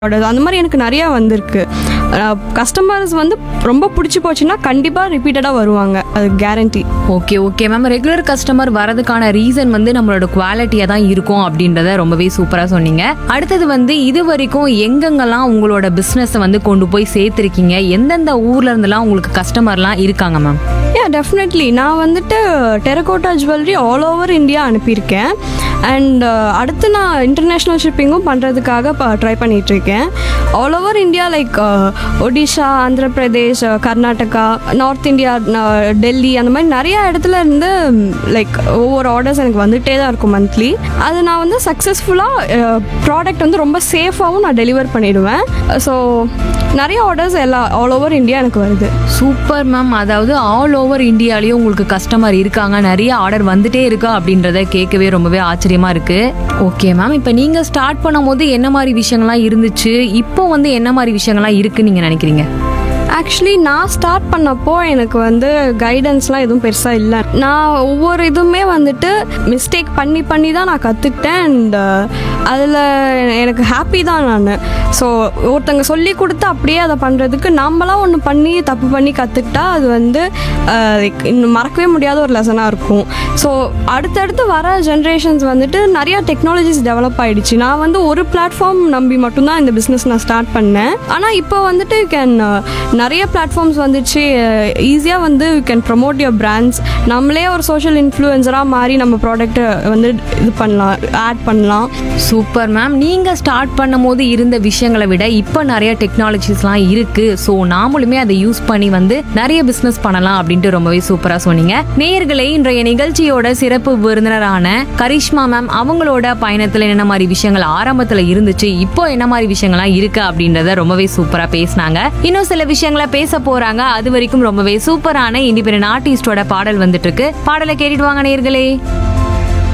orders அந்த மாதிரி எனக்கு நிறையா வந்திருக்கு கஸ்டமர்ஸ் வந்து ரொம்ப பிடிச்சி போச்சுன்னா கண்டிப்பாக ரிப்பீட்டடாக வருவாங்க அது guarantee okay okay ma'am regular customer வரதுக்கான ரீசன் வந்து நம்மளோட குவாலிட்டியாக தான் இருக்கும் அப்படின்றத ரொம்பவே சூப்பராக சொன்னீங்க அடுத்தது வந்து இது வரைக்கும் எங்கெங்கெல்லாம் உங்களோட பிஸ்னஸை வந்து கொண்டு போய் சேர்த்துருக்கீங்க எந்தெந்த ஊர்ல இருந்தெல்லாம் உங்களுக்கு கஸ்டமர்லாம் இருக்காங்க மேம் யா டெஃபினெட்லி நான் வந்துட்டு terracotta jewellery all over India அனுப்பியிருக்கேன் அண்ட் அடுத்து நான் இன்டர்நேஷ்னல் ஷிப்பிங்கும் பண்ணுறதுக்காக இப்போ ட்ரை பண்ணிகிட்ருக்கேன் all over India like Odisha Andhra Pradesh Karnataka north India Delhi அந்த மாதிரி நிறைய இடத்துல இருந்து லைக் ஒவ்வொரு ஆர்டர்ஸ் எனக்கு வந்துகிட்டே தான் இருக்கும் மந்த்லி அது நான் வந்து சக்ஸஸ்ஃபுல்லாக ப்ராடக்ட் வந்து ரொம்ப சேஃபாகவும் நான் டெலிவர் பண்ணிடுவேன் ஸோ நிறைய ஆர்டர்ஸ் எல்லா ஆல் ஓவர் இந்தியா எனக்கு வருது சூப்பர் மேம் அதாவது ஆல் ஓவர் இந்தியாலயும் உங்களுக்கு கஸ்டமர் இருக்காங்க நிறைய ஆர்டர் வந்துட்டே இருக்கா அப்படின்றத கேட்கவே ரொம்பவே ஆச்சரியமா இருக்கு ஓகே மேம் இப்போ நீங்க ஸ்டார்ட் பண்ணும்போது என்ன மாதிரி விஷயங்கள்லாம் இருந்துச்சு இப்போ வந்து என்ன மாதிரி விஷயங்கள்லாம் இருக்குன்னு நீங்க நினைக்கிறீங்க ஆக்சுவலி நான் ஸ்டார்ட் பண்ணப்போ எனக்கு வந்து கைடன்ஸ்லாம் எதுவும் பெருசாக இல்லை நான் ஒவ்வொரு இதுவுமே வந்துட்டு மிஸ்டேக் பண்ணி பண்ணி தான் நான் கற்றுக்கிட்டேன் அண்ட் அதில் எனக்கு ஹாப்பி தான் நான் ஸோ ஒருத்தங்க சொல்லி கொடுத்து அப்படியே அதை பண்ணுறதுக்கு நம்மளாம் ஒன்று பண்ணி தப்பு பண்ணி கற்றுக்கிட்டா அது வந்து அஹ், like இன்னும் மறக்கவே முடியாத ஒரு லெசனாக இருக்கும் ஸோ அடுத்தடுத்து வர ஜென்ரேஷன்ஸ் வந்துட்டு நிறைய டெக்னாலஜிஸ் டெவலப் ஆயிடுச்சு நான் வந்து ஒரு பிளாட்ஃபார்ம் நம்பி மட்டும்தான் இந்த பிஸ்னஸ் நான் ஸ்டார்ட் பண்ணேன் ஆனால் இப்போ வந்துட்டு கேன் நிறைய பிளாட்ஃபார்ம்ஸ் வந்துச்சு ஈஸியாக வந்து you can promote your brands நம்மளே ஒரு சோஷியல் இன்ஃப்ளூயன்சராக மாறி நம்ம ப்ராடக்ட்டை வந்து இது பண்ணலாம் ஆட் பண்ணலாம் சூப்பர் மேம் நீங்க ஸ்டார்ட் பண்ணும்போது இருந்த விஷயங்களை விட இப்போ நிறைய டெக்னாலஜிஸ்லாம் இருக்கு ஸோ நாமளுமே அதை யூஸ் பண்ணி வந்து நிறைய பிசினஸ் பண்ணலாம் அப்படின்ட்டு ரொம்பவே சூப்பரா சொன்னீங்க நேயர்களே இன்றைய நிகழ்ச்சியோட சிறப்பு விருந்தினரான கரிஷ்மா மேம் அவங்களோட பயணத்துல என்ன மாதிரி விஷயங்கள் ஆரம்பத்துல இருந்துச்சு இப்போ என்ன மாதிரி விஷயங்கள்லாம் இருக்கு அப்படின்றத ரொம்பவே சூப்பரா பேசினாங்க இன்னும் சில விஷயங்களை பேச போறாங்க அது வரைக்கும் ரொம்பவே சூப்பரான இண்டிபெண்டன்ட் ஆர்டிஸ்டோட பாடல் வந்துட்டு இருக்கு பாடலை கேட்டுட்டு வாங்க நேயர்களே